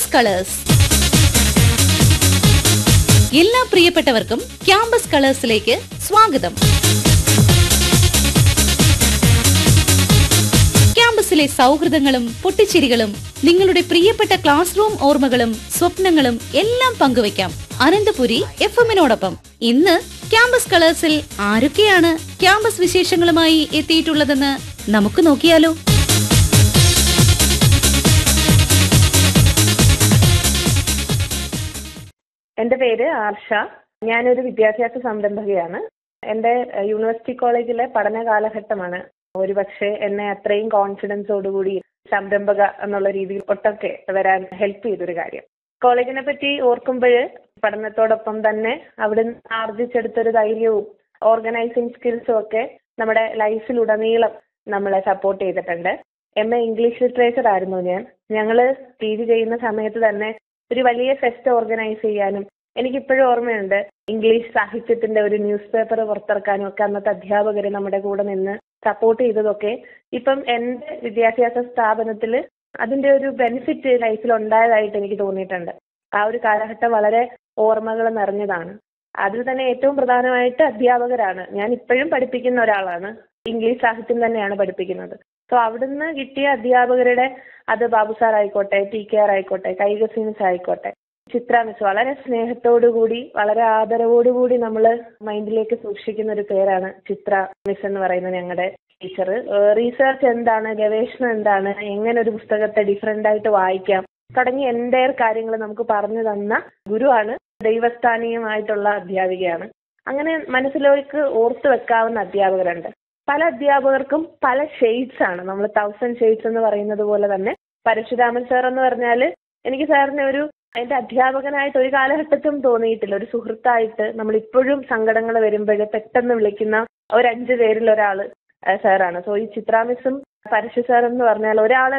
campus colours എല്ലാ പ്രിയപ്പെട്ടവർക്കും campus കളേഴ്സിലേക്ക് സ്വാഗതം ക്യാമ്പസിലെ സൗഹൃദങ്ങളും പൊട്ടിച്ചിരികളും നിങ്ങളുടെ പ്രിയപ്പെട്ട ക്ലാസ് റൂം ഓർമ്മകളും സ്വപ്നങ്ങളും എല്ലാം പങ്കുവയ്ക്കാം അനന്തപുരി എഫ് എമ്മിനോടൊപ്പം ഇന്ന് ക്യാമ്പസ് കളേഴ്സിൽ ആരൊക്കെയാണ് ക്യാമ്പസ് വിശേഷങ്ങളുമായി എത്തിയിട്ടുള്ളതെന്ന് നമുക്ക് നോക്കിയാലോ എൻ്റെ പേര് ആർഷ ഞാനൊരു വിദ്യാഭ്യാസ സംരംഭകയാണ് എൻ്റെ ഏഹ്, യൂണിവേഴ്സിറ്റി കോളേജിലെ പഠന കാലഘട്ടമാണ് ഒരുപക്ഷെ എന്നെ അത്രയും കോൺഫിഡൻസോടുകൂടി സംരംഭക എന്നുള്ള രീതിയിൽ ഒട്ടൊക്കെ വരാൻ ഹെൽപ്പ് ചെയ്തൊരു കാര്യം കോളേജിനെ പറ്റി ഓർക്കുമ്പോൾ പഠനത്തോടൊപ്പം തന്നെ അവിടുന്ന് ആർജിച്ചെടുത്തൊരു ധൈര്യവും ഓർഗനൈസിങ് സ്കിൽസും ഒക്കെ നമ്മുടെ ലൈഫിലുടനീളം നമ്മളെ സപ്പോർട്ട് ചെയ്തിട്ടുണ്ട് എം എ ഇംഗ്ലീഷ് ലിറ്ററേച്ചർ ആയിരുന്നു ഞാൻ ഞങ്ങൾ പി ജി ചെയ്യുന്ന സമയത്ത് തന്നെ ഒരു വലിയ ഫെസ്റ്റ് ഓർഗനൈസ് ചെയ്യാനും എനിക്കിപ്പോഴും ഓർമ്മയുണ്ട് ഇംഗ്ലീഷ് സാഹിത്യത്തിന്റെ ഒരു ന്യൂസ് പേപ്പർ പുറത്തിറക്കാനും ഒക്കെ അന്നത്തെ അധ്യാപകർ നമ്മുടെ കൂടെ നിന്ന് സപ്പോർട്ട് ചെയ്തതൊക്കെ ഇപ്പം എൻ്റെ വിദ്യാഭ്യാസ സ്ഥാപനത്തിൽ അതിന്റെ ഒരു ബെനിഫിറ്റ് ലൈഫിൽ ഉണ്ടായതായിട്ട് എനിക്ക് തോന്നിയിട്ടുണ്ട് ആ ഒരു കാലഘട്ടം വളരെ ഓർമ്മകൾ നിറഞ്ഞതാണ് അതിൽ തന്നെ ഏറ്റവും പ്രധാനമായിട്ട് അധ്യാപകരാണ് ഞാൻ ഇപ്പോഴും പഠിപ്പിക്കുന്ന ഒരാളാണ് ഇംഗ്ലീഷ് സാഹിത്യം തന്നെയാണ് പഠിപ്പിക്കുന്നത് സോ അവിടുന്ന് കിട്ടിയ അധ്യാപകരുടെ അത് ബാബു സാർ ആയിക്കോട്ടെ ടി കെ ആർ ആയിക്കോട്ടെ കൈക സീൻസ് ആയിക്കോട്ടെ ചിത്ര മിസ് വളരെ സ്നേഹത്തോടു കൂടി വളരെ ആദരവോടു കൂടി നമ്മൾ മൈൻഡിലേക്ക് സൂക്ഷിക്കുന്ന ഒരു പേരാണ് ചിത്ര മിസ് എന്ന് പറയുന്ന ഞങ്ങളുടെ ടീച്ചർ റീസെർച്ച് എന്താണ് ഗവേഷണം എന്താണ് എങ്ങനെ ഒരു പുസ്തകത്തെ ഡിഫറെന്റ് ആയിട്ട് വായിക്കാം തുടങ്ങിയ എൻ്റെ കാര്യങ്ങൾ നമുക്ക് പറഞ്ഞു തന്ന ഗുരുവാണ് ദൈവസ്ഥാനീയമായിട്ടുള്ള അധ്യാപികയാണ് അങ്ങനെ മനസ്സിലേക്ക് ഓർത്തു വെക്കാവുന്ന അധ്യാപകരുണ്ട് പല അധ്യാപകർക്കും പല ഷെയ്ഡ്സ് ആണ് നമ്മൾ തൗസൻഡ് ഷെയ്ഡ്സ് എന്ന് പറയുന്നത് പോലെ തന്നെ പരശുരാമൻ സാർ എന്ന് പറഞ്ഞാൽ എനിക്ക് സാറിനെ ഒരു എന്റെ അധ്യാപകനായിട്ട് ഒരു കാലഘട്ടത്തിലും തോന്നിയിട്ടില്ല ഒരു സുഹൃത്തായിട്ട് നമ്മൾ ഇപ്പോഴും സങ്കടങ്ങൾ വരുമ്പോൾ പെട്ടെന്ന് വിളിക്കുന്ന ഒരു അഞ്ച് പേരിൽ ഒരാൾ സാറാണ് സോ ഈ ചിത്രാമിസും പരശു സാർ എന്ന് പറഞ്ഞാൽ ഒരാളെ